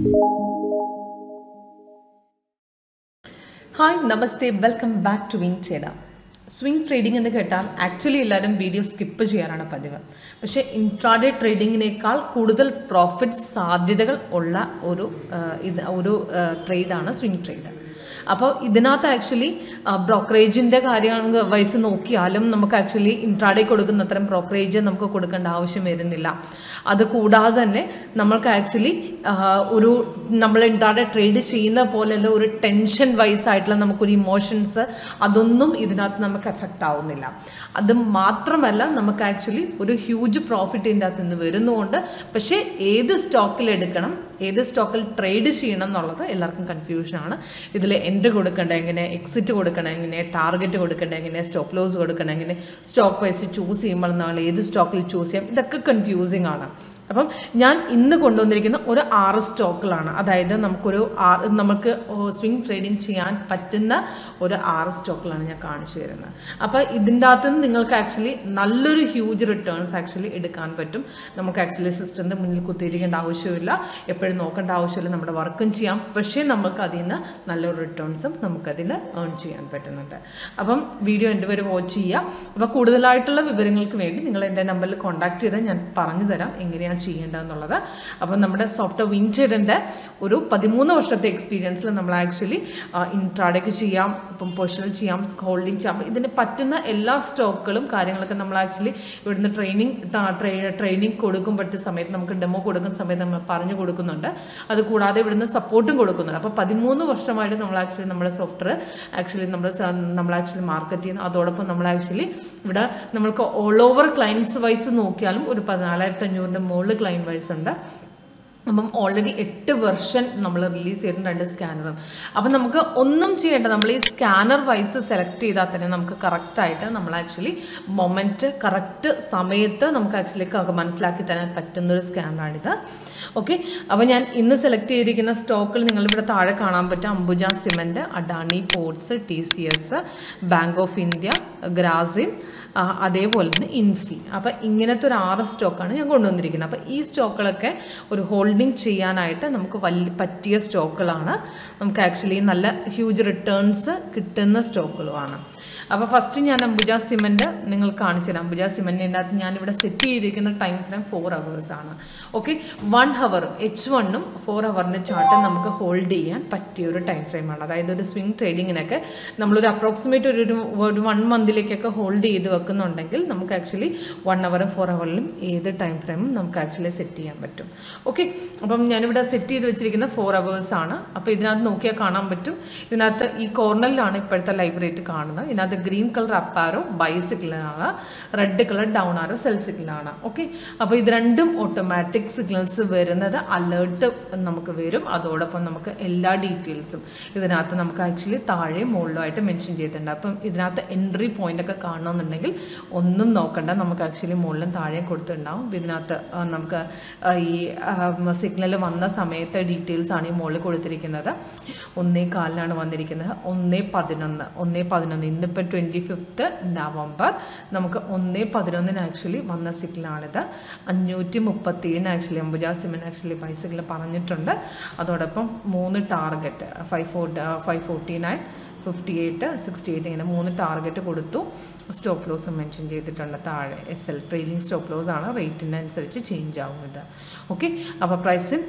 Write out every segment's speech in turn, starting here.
hi namaste welcome back to win ട്രേഡ swing trading എന്ന് കേട്ടാൽ actually എല്ലാവരും വീഡിയോ സ്കിപ്പ് ചെയ്യാറാണ് പതിവ് പക്ഷേ ഇൻട്രാഡേ ട്രേഡിങ്ങിനേക്കാൾ കൂടുതൽ പ്രോഫിറ്റ് സാധ്യതകൾ ഉള്ള ഒരു ആ, ഇത് ഒരു ട്രേഡാണ് സ്വിംഗ് ട്രേഡ് അപ്പോൾ ഇതിനകത്ത് ആക്ച്വലി ബ്രോക്കറേജിൻ്റെ കാര്യം വയസ്സ് നോക്കിയാലും നമുക്ക് ആക്ച്വലി ഇൻട്രാഡേ കൊടുക്കുന്ന അത്രയും ബ്രോക്കറേജ് നമുക്ക് കൊടുക്കേണ്ട ആവശ്യം വരുന്നില്ല അത് കൂടാതെ തന്നെ നമ്മൾക്ക് ആക്ച്വലി ഒരു നമ്മൾ ഇൻട്രാഡേ ട്രേഡ് ചെയ്യുന്ന പോലെയുള്ള ഒരു ടെൻഷൻ വൈസ് ആയിട്ടുള്ള നമുക്കൊരു ഇമോഷൻസ് അതൊന്നും ഇതിനകത്ത് നമുക്ക് എഫക്റ്റ് ആവുന്നില്ല അത് മാത്രമല്ല നമുക്ക് ആക്ച്വലി ഒരു ഹ്യൂജ് പ്രോഫിറ്റ് ഇതിൻ്റെ അകത്ത് നിന്ന് വരുന്നുമുണ്ട് പക്ഷേ ഏത് സ്റ്റോക്കിൽ എടുക്കണം ഏത് സ്റ്റോക്കിൽ ട്രേഡ് ചെയ്യണം എന്നുള്ളത് എല്ലാവർക്കും കൺഫ്യൂഷനാണ് ഇതിൽ എൻട്രി കൊടുക്കേണ്ട എങ്ങനെ എക്സിറ്റ് കൊടുക്കണം എങ്ങനെ ടാർഗറ്റ് കൊടുക്കേണ്ട എങ്ങനെ സ്റ്റോപ്പ് ലോസ് കൊടുക്കണം എങ്ങനെ സ്റ്റോക്ക് വൈസ് ചൂസ് ചെയ്യുമ്പോൾ നമ്മൾ ഏത് സ്റ്റോക്കിൽ ചൂസ് ചെയ്യാം ഇതൊക്കെ കൺഫ്യൂസിങ് ആണ് അപ്പം ഞാൻ ഇന്ന് കൊണ്ടുവന്നിരിക്കുന്ന ഒരു ആറ് സ്റ്റോക്കുകളാണ് അതായത് നമുക്കൊരു ആറ് നമുക്ക് സ്വിംഗ് ട്രേഡിംഗ് ചെയ്യാൻ പറ്റുന്ന ഒരു ആറ് സ്റ്റോക്കുകളാണ് ഞാൻ കാണിച്ചു തരുന്നത് അപ്പോൾ ഇതിൻ്റെ അകത്തുനിന്ന് നിങ്ങൾക്ക് ആക്ച്വലി നല്ലൊരു ഹ്യൂജ് റിട്ടേൺസ് ആക്ച്വലി എടുക്കാൻ പറ്റും നമുക്ക് ആക്ച്വലി സിസ്റ്ററിൻ്റെ മുന്നിൽ കുത്തിയിരിക്കേണ്ട ആവശ്യമില്ല എപ്പോഴും നോക്കേണ്ട ആവശ്യമില്ല നമ്മുടെ വർക്കും ചെയ്യാം പക്ഷേ നമുക്ക് അതിൽ നിന്ന് നല്ലൊരു റിട്ടേൺസും നമുക്കതിൽ ഏൺ ചെയ്യാൻ പറ്റുന്നുണ്ട് അപ്പം വീഡിയോ എൻ്റെ വരെ വാച്ച് ചെയ്യുക അപ്പോൾ കൂടുതലായിട്ടുള്ള വിവരങ്ങൾക്ക് വേണ്ടി നിങ്ങൾ എൻ്റെ നമ്പറിൽ കോൺടാക്ട് ചെയ്താൽ ഞാൻ പറഞ്ഞു തരാം എങ്ങനെയാണ് ചെയ്യേണ്ടതെന്നുള്ളത് അപ്പം നമ്മുടെ സോഫ്റ്റ്വെയർ വിൻറ്ററിൻ്റെ ഒരു പതിമൂന്ന് വർഷത്തെ എക്സ്പീരിയൻസിൽ നമ്മൾ ആക്ച്വലി ഇൻട്രാഡേക്ക് ചെയ്യാം ഇപ്പം പൊസിഷണൽ ചെയ്യാം ഹോൾഡിംഗ് ചെയ്യാം ഇതിന് പറ്റുന്ന എല്ലാ സ്റ്റോക്കുകളും കാര്യങ്ങളൊക്കെ നമ്മൾ ആക്ച്വലി ഇവിടുന്ന് ട്രെയിനിങ് ട്രെയിനിങ് കൊടുക്കുമ്പോഴത്തെ സമയത്ത് നമുക്ക് ഡെമോ കൊടുക്കുന്ന സമയത്ത് നമ്മൾ പറഞ്ഞു കൊടുക്കുന്നുണ്ട് അത് കൂടാതെ ഇവിടുന്ന് സപ്പോർട്ടും കൊടുക്കുന്നുണ്ട് അപ്പോൾ പതിമൂന്ന് വർഷമായിട്ട് നമ്മൾ ആക്ച്വലി നമ്മുടെ സോഫ്റ്റ്വെയർ ആക്ച്വലി നമ്മൾ നമ്മൾ ആക്ച്വലി മാർക്കറ്റ് ചെയ്യുന്നു അതോടൊപ്പം നമ്മൾ ആക്ച്വലി ഇവിടെ നമ്മൾക്ക് ഓൾ ഓവർ ക്ലയൻസ് വൈസ് നോക്കിയാലും ഒരു പതിനാലായിരത്തി അഞ്ഞൂറിൻ്റെ മുകളിൽ ക്ലയൻറ്റ് വൈസ് ഉണ്ട് അപ്പം ഓൾറെഡി എട്ട് വെർഷൻ നമ്മൾ റിലീസ് ചെയ്തിട്ടുണ്ട് രണ്ട് സ്കാനറും അപ്പം നമുക്ക് ഒന്നും ചെയ്യേണ്ട നമ്മൾ ഈ സ്കാനർ വൈസ് സെലക്ട് ചെയ്താൽ തന്നെ നമുക്ക് കറക്റ്റായിട്ട് നമ്മൾ ആക്ച്വലി മൊമെൻറ്റ് കറക്റ്റ് സമയത്ത് നമുക്ക് ആക്ച്വലി മനസ്സിലാക്കി തരാൻ പറ്റുന്നൊരു സ്കാനറാണിത് ഓക്കെ അപ്പോൾ ഞാൻ ഇന്ന് സെലക്ട് ചെയ്തിരിക്കുന്ന സ്റ്റോക്കിൽ നിങ്ങളിവിടെ താഴെ കാണാൻ പറ്റും Ambuja cement Adani ports T C S bank of India Grasim ആ, അതേപോലെ തന്നെ ഇൻഫി അപ്പോൾ ഇങ്ങനത്തെ ഒരു ആറ് സ്റ്റോക്കാണ് ഞാൻ കൊണ്ടുവന്നിരിക്കുന്നത് അപ്പോൾ ഈ സ്റ്റോക്കുകളൊക്കെ ഒരു ഹോൾഡിംഗ് ചെയ്യാനായിട്ട് നമുക്ക് വലിയ പറ്റിയ സ്റ്റോക്കുകളാണ് നമുക്ക് ആക്ച്വലി നല്ല ഹ്യൂജ് റിട്ടേൺസ് കിട്ടുന്ന സ്റ്റോക്കുകളുമാണ് അപ്പോൾ ഫസ്റ്റ് ഞാൻ അംബുജ സിമെൻറ്റ് നിങ്ങൾ കാണിച്ചു തരാം അംബുജ സിമെൻറ്റിൻ്റെ അകത്ത് ഞാനിവിടെ സെറ്റ് ചെയ്തിരിക്കുന്ന ടൈം ഫ്രെയിം ഫോർ അവേഴ്സ് ആണ് ഓക്കെ വൺ ഹവറും എച്ച് വണ്ണും ഫോർ ഹവറിൻ്റെ ചാർട്ട് നമുക്ക് ഹോൾഡ് ചെയ്യാൻ പറ്റിയ ഒരു ടൈം ഫ്രെയിമാണ് അതായത് ഒരു സ്വിംഗ് ട്രേഡിങ്ങിനൊക്കെ നമ്മളൊരു അപ്രോക്സിമേറ്റ് ഒരു ഒരു- ഒരു വൺ മന്തിലേക്കൊക്കെ ഹോൾഡ് ചെയ്ത് വെക്കുന്നുണ്ടെങ്കിൽ നമുക്ക് ആക്ച്വലി വൺ ഹവറും ഫോർ ഹവറിലും ഏത് ടൈം ഫ്രെയിമും നമുക്ക് ആക്ച്വലി സെറ്റ് ചെയ്യാൻ പറ്റും ഓക്കെ അപ്പം ഞാനിവിടെ സെറ്റ് ചെയ്ത് വെച്ചിരിക്കുന്ന ഫോർ അവേഴ്സ് ആണ് അപ്പോൾ ഇതിനകത്ത് നോക്കിയാൽ കാണാൻ പറ്റും ഇതിനകത്ത് ഈ കോർണറിലാണ് ഇപ്പോഴത്തെ ലൈവ് റേറ്റ് കാണുന്നത് ഇതിനകത്ത് ഗ്രീൻ കളർ അപ്പ് ആരോ ബൈസിക്കിളിനാണ് red colour down arrow sell സിഗ്നലാണ് ഓക്കെ അപ്പോൾ ഇത് രണ്ടും ഓട്ടോമാറ്റിക് സിഗ്നൽസ് വരുന്നത് അലേർട്ട് നമുക്ക് വരും അതോടൊപ്പം നമുക്ക് എല്ലാ ഡീറ്റെയിൽസും ഇതിനകത്ത് നമുക്ക് ആക്ച്വലി താഴെ മുകളിലുമായിട്ട് മെൻഷൻ ചെയ്തിട്ടുണ്ട് അപ്പം ഇതിനകത്ത് എൻട്രി പോയിന്റ് ഒക്കെ കാണണമെന്നുണ്ടെങ്കിൽ ഒന്നും നോക്കണ്ട നമുക്ക് ആക്ച്വലി മുകളിലും താഴെയും കൊടുത്തിട്ടുണ്ടാവും ഇതിനകത്ത് ആ, നമുക്ക് ആ, ഈ സിഗ്നൽ വന്ന സമയത്തെ ഡീറ്റെയിൽസ് ആണ് ഈ മുകളിൽ കൊടുത്തിരിക്കുന്നത് ഒന്നേ കാലിനാണ് വന്നിരിക്കുന്നത് ഒന്നേ പതിനൊന്ന് ഒന്നേ പതിനൊന്ന് ഇന്നിപ്പോൾ ട്വൻറ്റി ഫിഫ്ത്ത് നവംബർ നമുക്ക് ഒന്നേ പതിനൊന്നിന് ആക്ച്വലി വന്ന സിഗ്നലാണിത് അഞ്ഞൂറ്റി മുപ്പത്തിയേഴിന് actually Ambuja cement actually buy signal പറഞ്ഞിട്ടുണ്ട് അതോടൊപ്പം മൂന്ന് target five four five forty nine fifty eight sixty eight ഇങ്ങനെ മൂന്ന് ടാർഗറ്റ് കൊടുത്തു സ്റ്റോപ്പ് ലോസ് മെൻഷൻ ചെയ്തിട്ടുണ്ട് താഴെ S L trailing stop loss ആണ് റേറ്റിനനുസരിച്ച് ചേഞ്ച് ആവുന്നത് ഓക്കെ അപ്പോൾ പ്രൈസിൽ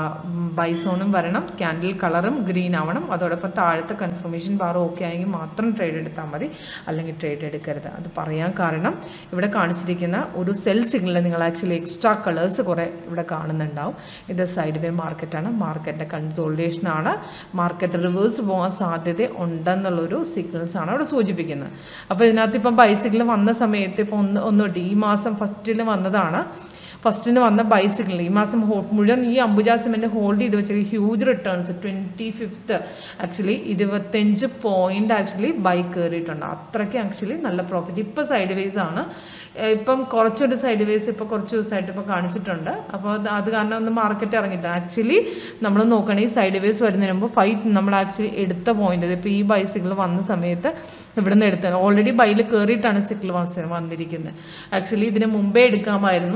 ബൈസോണും വരണം ക്യാൻഡിൽ കളറും ഗ്രീൻ ആവണം അതോടൊപ്പം താഴത്തെ കൺഫർമേഷൻ ബാറും ഓക്കെ ആയെങ്കിൽ മാത്രം ട്രേഡ് എടുത്താൽ മതി അല്ലെങ്കിൽ ട്രേഡ് എടുക്കരുത് അത് പറയാൻ കാരണം ഇവിടെ കാണിച്ചിരിക്കുന്ന ഒരു സെൽ സിഗ്നൽ നിങ്ങൾ ആക്ച്വലി എക്സ്ട്രാ കളേഴ്സ് കുറേ ഇവിടെ കാണുന്നുണ്ടാവും ഇത് സൈഡ് വേ മാർക്കറ്റാണ് മാർക്കറ്റിൻ്റെ കൺസോൾട്ടേഷനാണ് മാർക്കറ്റ് റിവേഴ്സ് പോകാൻ സാധ്യത ഉണ്ടെന്നുള്ളൊരു സിഗ്നൽസ് ആണ് അവിടെ സൂചിപ്പിക്കുന്നത് അപ്പോൾ ഇതിനകത്ത് ഇപ്പം ബൈസിക്കിൾ വന്ന സമയത്ത് ഇപ്പോൾ ഒന്ന് ഒന്നുണ്ട് ഈ മാസം ഫസ്റ്റിൽ വന്നതാണ് ഫസ്റ്റിന് വന്ന ബൈസിക്കിൾ ഈ മാസം ഹോ മുഴുവൻ ഈ അംബുജാ സിമെൻറ്റ് ഹോൾഡ് ചെയ്ത് വെച്ചൊരു huge returns twenty fifth actually ഇരുപത്തഞ്ച് പോയിൻ്റ് ആക്ച്വലി ബൈ കയറിയിട്ടുണ്ട് അത്രയ്ക്ക് ആക്ച്വലി നല്ല പ്രോഫിറ്റ് ഇപ്പോൾ സൈഡ് വേസ് ആണ് ഏഹ് ഇപ്പം കുറച്ചൊരു സൈഡ് വേസ് ഇപ്പോൾ കുറച്ച് ദിവസമായിട്ട് ഇപ്പോൾ കാണിച്ചിട്ടുണ്ട് അപ്പോൾ അത് അത് കാരണം ഒന്ന് മാർക്കറ്റ് ഇറങ്ങിയിട്ടുണ്ട് ആക്ച്വലി നമ്മൾ നോക്കുകയാണെങ്കിൽ സൈഡ് വേസ് വരുന്നതിന് മുമ്പ് ഫൈറ്റ് നമ്മൾ ആക്ച്വലി എടുത്ത പോയിന്റ് ഇപ്പോൾ ഈ ബൈസിക്കിൾ വന്ന സമയത്ത് ഇവിടുന്ന് എടുത്തത് ഓൾറെഡി ബൈയിൽ കയറിയിട്ടാണ് സിക്കിൾ വന്നിരിക്കുന്നത് ആക്ച്വലി ഇതിന് മുമ്പേ എടുക്കാമായിരുന്നു ഈ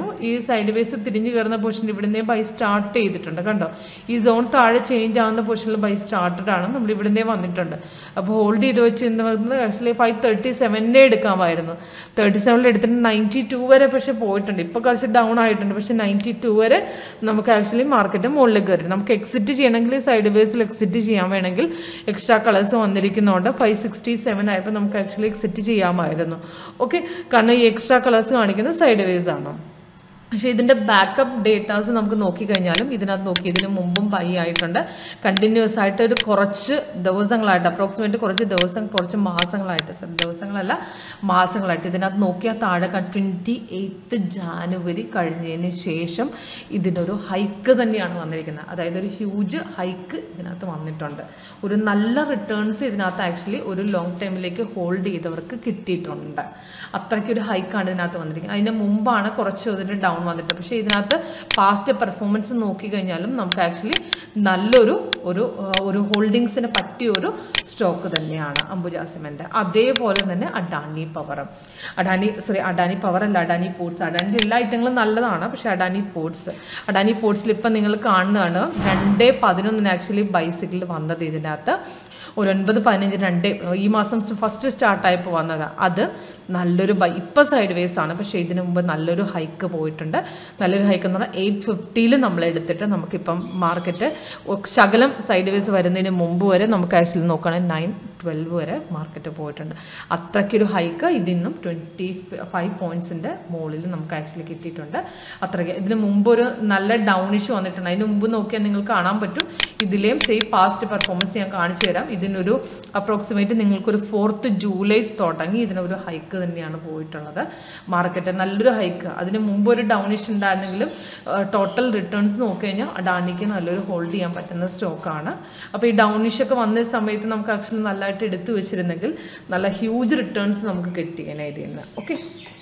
സൈഡ് വേസ് തിരിഞ്ഞ് കയറുന്ന പൊസിഷൻ ഇവിടുന്നേ ബൈ സ്റ്റാർട്ട് ചെയ്തിട്ടുണ്ട് കണ്ടോ ഈ സോൺ താഴെ ചേഞ്ച് ആവുന്ന പൊസിഷനിൽ ബൈ സ്റ്റാർട്ടഡ് ആണ് നമ്മൾ ഇവിടുന്നേ വന്നിട്ടുണ്ട് അപ്പോൾ ഹോൾഡ് ചെയ്ത് വെച്ച് എന്ന് പറയുന്നത് ആക്ച്വലി ഫൈവ് തേർട്ടി സെവനെ എടുക്കാമായിരുന്നു തേർട്ടി സെവനിൽ എടുത്തിട്ട് നയൻറ്റി ടു വരെ പക്ഷേ പോയിട്ടുണ്ട് ഇപ്പോൾ കുറച്ച് ഡൗൺ ആയിട്ടുണ്ട് പക്ഷേ നയൻറ്റി ടു വരെ നമുക്ക് ആക്ച്വലി മാർക്കറ്റ് മുകളിൽ കയറി നമുക്ക് എക്സിറ്റ് ചെയ്യണമെങ്കിൽ സൈഡ് ബേസിൽ എക്സിറ്റ് ചെയ്യാൻ വേണമെങ്കിൽ എക്സ്ട്രാ കളേഴ്സ് വന്നിരിക്കുന്നതുകൊണ്ട് ഫൈവ് സിക്സ്റ്റി സെവൻ ആയപ്പോൾ നമുക്ക് ആക്ച്വലി എക്സിറ്റ് ചെയ്യാമായിരുന്നു ഓക്കെ കാരണം ഈ എക്സ്ട്രാ കളേഴ്സ് കാണിക്കുന്നത് സൈഡ് വേസ് ആണ് പക്ഷേ ഇതിൻ്റെ ബാക്കപ്പ് ഡേറ്റാസ് നമുക്ക് നോക്കിക്കഴിഞ്ഞാലും ഇതിനകത്ത് നോക്കി ഇതിന് മുമ്പും ബൈ ആയിട്ടുണ്ട് കണ്ടിന്യൂസ് ആയിട്ട് ഒരു കുറച്ച് ദിവസങ്ങളായിട്ട് അപ്രോക്സിമേറ്റ് കുറച്ച് ദിവസം കുറച്ച് മാസങ്ങളായിട്ട് സർ ദിവസങ്ങളല്ല മാസങ്ങളായിട്ട് ഇതിനകത്ത് നോക്കിയാൽ താഴെ ട്വൻറ്റി എയ്ത്ത് ജാനുവരി കഴിഞ്ഞതിന് ശേഷം ഇതിനൊരു ഹൈക്ക് തന്നെയാണ് വന്നിരിക്കുന്നത് അതായത് ഒരു ഹ്യൂജ് ഹൈക്ക് ഇതിനകത്ത് വന്നിട്ടുണ്ട് ഒരു നല്ല റിട്ടേൺസ് ഇതിനകത്ത് ആക്ച്വലി ഒരു ലോങ് ടൈമിലേക്ക് ഹോൾഡ് ചെയ്തവർക്ക് കിട്ടിയിട്ടുണ്ട് അത്രയ്ക്കൊരു ഹൈക്കാണ് ഇതിനകത്ത് വന്നിരിക്കുന്നത് അതിന് മുമ്പാണ് കുറച്ച് ഇതിന് ഡൗൺ വന്നിട്ട് പക്ഷേ ഇതിനകത്ത് പാസ്റ്റ് പെർഫോമൻസ് നോക്കിക്കഴിഞ്ഞാലും നമുക്ക് ആക്ച്വലി നല്ലൊരു ഒരു ആ, ഒരു ഹോൾഡിങ്സിന് പറ്റിയ ഒരു സ്റ്റോക്ക് തന്നെയാണ് അംബുജ സിമെന്റ് അതേപോലെ തന്നെ Adani power Adani sorry Adani power അല്ല അഡാനി പോർട്സ് അഡാനി എല്ലാ ഐറ്റങ്ങളും നല്ലതാണ് പക്ഷേ അഡാനി പോർട്സ് അഡാനി പോർട്സിൽ ഇപ്പം നിങ്ങൾ കാണുന്നതാണ് രണ്ട് പതിനൊന്നിന് ആക്ച്വലി ബൈസിക്കിൾ വന്നത് ഇതിനകത്ത് ഒരു ഒൻപത് പതിനഞ്ച് രണ്ട് ഈ മാസം ഫസ്റ്റ് സ്റ്റാർട്ടായപ്പോൾ വന്നത് അത് നല്ലൊരു ബൈ ഇപ്പം സൈഡ് വേസ് ആണ് പക്ഷേ ഇതിനു മുമ്പ് നല്ലൊരു ഹൈക്ക് പോയിട്ടുണ്ട് നല്ലൊരു ഹൈക്ക് എന്ന് പറഞ്ഞാൽ എയ്റ്റ് ഫിഫ്റ്റിയിൽ നമ്മൾ എടുത്തിട്ട് നമുക്കിപ്പം മാർക്കറ്റ് ശകലം സൈഡ് വേസ് വരുന്നതിന് മുമ്പ് വരെ നമുക്ക് ആക്ച്വലി നോക്കുകയാണെങ്കിൽ നയൻ ട്വൽവ് വരെ മാർക്കറ്റ് പോയിട്ടുണ്ട് അത്രയ്ക്കൊരു ഹൈക്ക് ഇതിൽ നിന്നും ട്വൻറ്റി ഫൈവ് പോയിൻറ്റ്സിൻ്റെ മുകളിൽ നമുക്ക് ആക്ച്വലി കിട്ടിയിട്ടുണ്ട് അത്രയ്ക്ക് ഇതിന് മുമ്പ് ഒരു നല്ല ഡൗണിഷ് വന്നിട്ടുണ്ട് അതിന് മുമ്പ് നോക്കിയാൽ നിങ്ങൾക്ക് കാണാൻ പറ്റും ഇതിലെയും സെയിം പാസ്റ്റ് പെർഫോമൻസ് ഞാൻ കാണിച്ചു തരാം ഇതിനൊരു അപ്രോക്സിമേറ്റ് നിങ്ങൾക്കൊരു ഫോർത്ത് ജൂലൈ തുടങ്ങി ഇതിനൊരു ഹൈക്ക് തന്നെയാണ് പോയിട്ടുള്ളത് മാർക്കറ്റ് നല്ലൊരു ഹൈക്ക് അതിന് മുമ്പ് ഒരു ഡൗണിഷ് ഉണ്ടായിരുന്നെങ്കിലും ടോട്ടൽ റിട്ടേൺസ് നോക്കി കഴിഞ്ഞാൽ അഡാനിക്ക് നല്ലൊരു ഹോൾഡ് ചെയ്യാൻ പറ്റുന്ന സ്റ്റോക്കാണ് അപ്പോൾ ഈ ഡൗണിഷ് ഒക്കെ വന്ന സമയത്ത് നമുക്ക് ആക്ച്വലി നല്ലതായിട്ട് എടുത്തു വെച്ചിരുന്നെങ്കിൽ നല്ല ഹ്യൂജ് റിട്ടേൺസ് നമുക്ക് കിട്ടിയേനെ ഇതിൽ നിന്ന് ഓക്കെ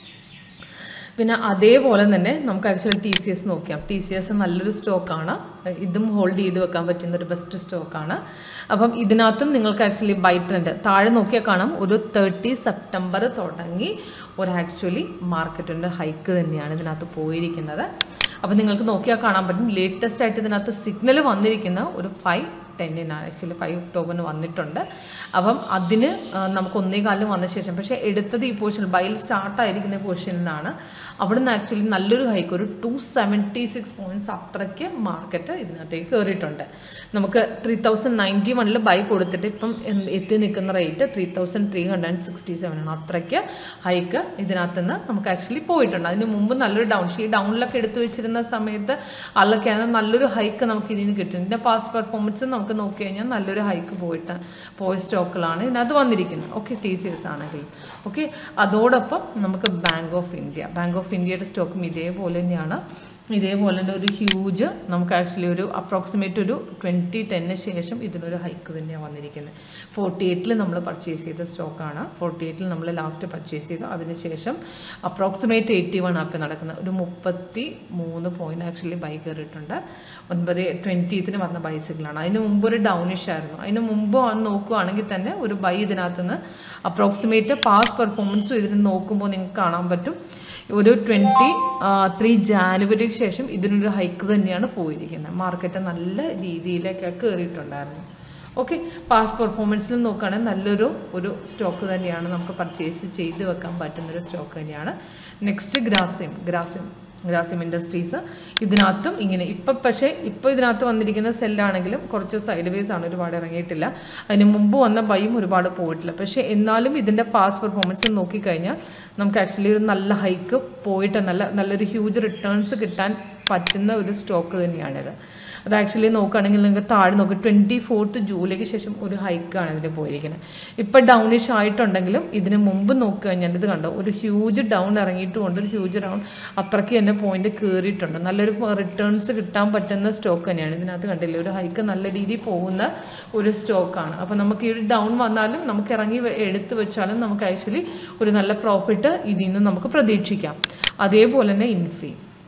പിന്നെ അതേപോലെ തന്നെ നമുക്ക് ആക്ച്വലി ടി സി എസ് നോക്കിയാം ടി സി എസ് നല്ലൊരു സ്റ്റോക്കാണ് ഇതും ഹോൾഡ് ചെയ്ത് വെക്കാൻ പറ്റുന്ന ഒരു ബെസ്റ്റ് സ്റ്റോക്കാണ് അപ്പം ഇതിനകത്തും നിങ്ങൾക്ക് ആക്ച്വലി ബൈ ട്രെൻഡ് താഴെ നോക്കിയാൽ കാണാം ഒരു തേർട്ടി സെപ്റ്റംബർ തുടങ്ങി ഒരു ആക്ച്വലി മാർക്കറ്റിൻ്റെ ഹൈക്ക് തന്നെയാണ് ഇതിനകത്ത് പോയിരിക്കുന്നത് അപ്പം നിങ്ങൾക്ക് നോക്കിയാൽ കാണാൻ പറ്റും ലേറ്റസ്റ്റ് ആയിട്ട് ഇതിനകത്ത് സിഗ്നൽ വന്നിരിക്കുന്ന ഒരു ഫൈവ് ടെന്നിനാണ് ആക്ച്വലി ഫൈവ് ഒക്ടോബറിന് വന്നിട്ടുണ്ട് അപ്പം അതിന് ആ, നമുക്ക് ഒന്നേ കാലം വന്ന ശേഷം പക്ഷേ എടുത്തത് ഈ പൊസിഷൻ ബൈൽ സ്റ്റാർട്ടായിരിക്കുന്ന പൊസിഷനിലാണ് അവിടുന്ന് ആക്ച്വലി നല്ലൊരു ഹൈക്ക് ഒരു ടു സെവൻറ്റി സിക്സ് പോയിൻറ്റ്സ് അത്രയ്ക്ക് മാർക്കറ്റ് ഇതിനകത്തേക്ക് കയറിയിട്ടുണ്ട് നമുക്ക് ത്രീ തൗസൻഡ് നയൻറ്റി വണ്ണിൽ ബൈ കൊടുത്തിട്ട് ഇപ്പം എന്ത് എത്തി നിൽക്കുന്ന rate three thousand three hundred and sixty seven ആണ് അത്രയ്ക്ക് ഹൈക്ക് ഇതിനകത്ത് നിന്ന് നമുക്ക് ആക്ച്വലി പോയിട്ടുണ്ട് അതിന് മുമ്പ് നല്ലൊരു ഡൗൺ ഈ ഡൗണിലൊക്കെ എടുത്തു വെച്ചിരുന്ന സമയത്ത് അതിലൊക്കെയാണ് നല്ലൊരു ഹൈക്ക് നമുക്ക് ഇതിൽ നിന്ന് കിട്ടും ഇതിൻ്റെ പാസ്റ്റ് പെർഫോമൻസ് നമുക്ക് നോക്കി കഴിഞ്ഞാൽ നല്ലൊരു ഹൈക്ക് പോയിട്ട് പോയ സ്റ്റോക്കുകളാണ് ഇതിനകത്ത് വന്നിരിക്കുന്നത് ഓക്കെ ടി സി എസ് ആണെങ്കിൽ ഓക്കെ അതോടൊപ്പം നമുക്ക് bank of India bank of ഇന്ത്യയുടെ സ്റ്റോക്കും ഇതേപോലെ തന്നെയാണ് ഇതേപോലെ തന്നെ ഒരു ഹ്യൂജ് നമുക്ക് ആക്ച്വലി ഒരു അപ്രോക്സിമേറ്റ് ഒരു ട്വൻറ്റി ടെന്നിന് ശേഷം ഇതിനൊരു ഹൈക്ക് തന്നെയാണ് വന്നിരിക്കുന്നത് ഫോർട്ടി എയ്റ്റിൽ നമ്മൾ പർച്ചേസ് ചെയ്ത സ്റ്റോക്കാണ് ഫോർട്ടി എയ്റ്റിൽ നമ്മൾ ലാസ്റ്റ് പർച്ചേസ് ചെയ്തു അതിനുശേഷം അപ്രോക്സിമേറ്റ് എയ്റ്റി വൺ ആപ്പ് നടക്കുന്നത് ഒരു മുപ്പത്തി മൂന്ന് പോയിന്റ് ആക്ച്വലി ബൈ കയറിയിട്ടുണ്ട് ഒൻപത് ട്വൻറ്റീത്തിന് വന്ന ബൈസിക്കിളാണ് അതിന് മുമ്പ് ഒരു ഡൗണിഷ് ആയിരുന്നു അതിന് മുമ്പ് വന്ന് നോക്കുകയാണെങ്കിൽ തന്നെ ഒരു ബൈ ഇതിനകത്ത് നിന്ന് അപ്രോക്സിമേറ്റ് പാസ് പെർഫോമൻസും ഇതിന് നോക്കുമ്പോൾ നിങ്ങൾക്ക് കാണാൻ പറ്റും ഒരു ട്വൻറ്റി ത്രീ ജാനുവരിക്ക് ശേഷം ഇതിനൊരു ഹൈക്ക് തന്നെയാണ് പോയിരിക്കുന്നത് മാർക്കറ്റ് നല്ല രീതിയിലേക്കൊക്കെ കയറിയിട്ടുണ്ടായിരുന്നു ഓക്കെ പാസ്റ്റ് പെർഫോമൻസിൽ നോക്കുകയാണെങ്കിൽ നല്ലൊരു ഒരു സ്റ്റോക്ക് തന്നെയാണ് നമുക്ക് പർച്ചേസ് ചെയ്ത് വെക്കാൻ പറ്റുന്നൊരു സ്റ്റോക്ക് തന്നെയാണ് നെക്സ്റ്റ് ഗ്രാസിം ഗ്രാസിം ഗ്രാസിം ഇൻഡസ്ട്രീസ് ഇതിനകത്തും ഇങ്ങനെ ഇപ്പം പക്ഷേ ഇപ്പോൾ ഇതിനകത്ത് വന്നിരിക്കുന്ന സെല്ലാണെങ്കിലും കുറച്ച് സൈഡ് വേസ് ആണ് ഒരുപാട് ഇറങ്ങിയിട്ടില്ല അതിന് മുമ്പ് വന്ന ബൈയും ഒരുപാട് പോയിട്ടില്ല പക്ഷേ എന്നാലും ഇതിൻ്റെ പാസ് പെർഫോമൻസ് നോക്കിക്കഴിഞ്ഞാൽ നമുക്ക് ആക്ച്വലി ഒരു നല്ല ഹൈക്ക് പോയിട്ട് നല്ല നല്ലൊരു ഹ്യൂജ് റിട്ടേൺസ് കിട്ടാൻ പറ്റുന്ന ഒരു സ്റ്റോക്ക് തന്നെയാണിത് അത് ആക്ച്വലി നോക്കുകയാണെങ്കിൽ നിങ്ങൾക്ക് താഴെ നോക്കി ട്വൻറ്റി ഫോർത്ത് ജൂലൈക്ക് ശേഷം ഒരു ഹൈക്കാണ് ഇതിന് പോയിരിക്കുന്നത് ഇപ്പം ഡൗണിഷ് ആയിട്ടുണ്ടെങ്കിലും ഇതിന് മുമ്പ് നോക്കി കഴിഞ്ഞാൽ ഇത് കണ്ടോ ഒരു ഹ്യൂജ് ഡൗൺ ഇറങ്ങിയിട്ടുമുണ്ട് ഒരു ഹ്യൂജ് ഡൗൺ അത്രയ്ക്ക് തന്നെ പോയിന്റ് കയറിയിട്ടുണ്ട് നല്ലൊരു റിട്ടേൺസ് കിട്ടാൻ പറ്റുന്ന സ്റ്റോക്ക് തന്നെയാണ് ഇതിനകത്ത് കണ്ടില്ലേ ഒരു ഹൈക്ക് നല്ല രീതിയിൽ പോകുന്ന ഒരു സ്റ്റോക്കാണ് അപ്പോൾ നമുക്ക് ഈ ഒരു ഡൗൺ വന്നാലും നമുക്ക് ഇറങ്ങി വെ- എടുത്ത് വെച്ചാലും നമുക്ക് ആക്ച്വലി ഒരു നല്ല പ്രോഫിറ്റ് ഇതിൽ നിന്ന് നമുക്ക് പ്രതീക്ഷിക്കാം അതേപോലെ തന്നെ ഇൻഫി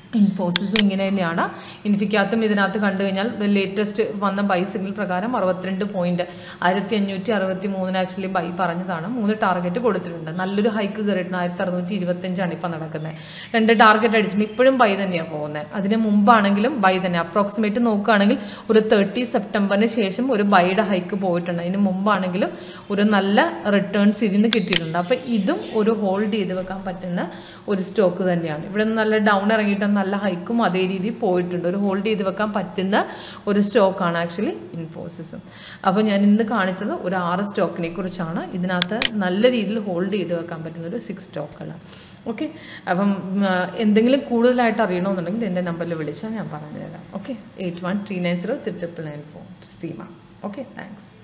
ഇൻഫോസിസും ഇങ്ങനെ തന്നെയാണ് ഇൻഫിക്കകത്തും ഇതിനകത്ത് കണ്ടു കഴിഞ്ഞാൽ ലേറ്റസ്റ്റ് വന്ന ബൈ സിഗ്നൽ പ്രകാരം അറുപത്തിരണ്ട് പോയിന്റ് ആയിരത്തി അഞ്ഞൂറ്റി അറുപത്തി മൂന്നിന് ആക്ച്വലി ബൈ പറഞ്ഞതാണ് മൂന്ന് ടാർഗറ്റ് കൊടുത്തിട്ടുണ്ട് നല്ലൊരു ഹൈക്ക് കയറിയിട്ടുണ്ട് ആയിരത്തി അറുന്നൂറ്റി ഇരുപത്തഞ്ചാണ് ഇപ്പം നടക്കുന്നത് രണ്ട് ടാർഗറ്റ് അടിച്ചിട്ടുണ്ട് ഇപ്പോഴും ബൈ തന്നെയാണ് പോകുന്നത് അതിന് മുമ്പാണെങ്കിലും ബൈ തന്നെ അപ്രോക്സിമേറ്റ് നോക്കുകയാണെങ്കിൽ ഒരു തേർട്ടി സെപ്റ്റംബറിന് ശേഷം ഒരു ബൈയുടെ ഹൈക്ക് പോയിട്ടുണ്ട് അതിന് മുമ്പാണെങ്കിലും ഒരു നല്ല റിട്ടേൺസ് ഇതിന് കിട്ടിയിട്ടുണ്ട് അപ്പോൾ ഇതും ഒരു ഹോൾഡ് ചെയ്ത് വെക്കാൻ പറ്റുന്ന ഒരു സ്റ്റോക്ക് തന്നെയാണ് ഇവിടെ നിന്ന് നല്ല ഡൗൺ ഇറങ്ങിയിട്ട് നല്ല ഹൈക്കും അതേ രീതിയിൽ പോയിട്ടുണ്ട് ഒരു ഹോൾഡ് ചെയ്ത് വെക്കാൻ പറ്റുന്ന ഒരു സ്റ്റോക്കാണ് ആക്ച്വലി ഇൻഫോസിസും അപ്പോൾ ഞാൻ ഇന്ന് കാണിച്ചത് ഒരു ആറ് സ്റ്റോക്കിനെ കുറിച്ചാണ് ഇതിനകത്ത് നല്ല രീതിയിൽ ഹോൾഡ് ചെയ്ത് വെക്കാൻ പറ്റുന്ന ഒരു സിക്സ് സ്റ്റോക്കുകളാണ് ഓക്കെ അപ്പം ഉം, ആ, എന്തെങ്കിലും കൂടുതലായിട്ട് അറിയണമെന്നുണ്ടെങ്കിൽ എൻ്റെ നമ്പറിൽ വിളിച്ചാൽ ഞാൻ പറഞ്ഞു തരാം okay eight one three nine zero triple nine four Seema okay thanks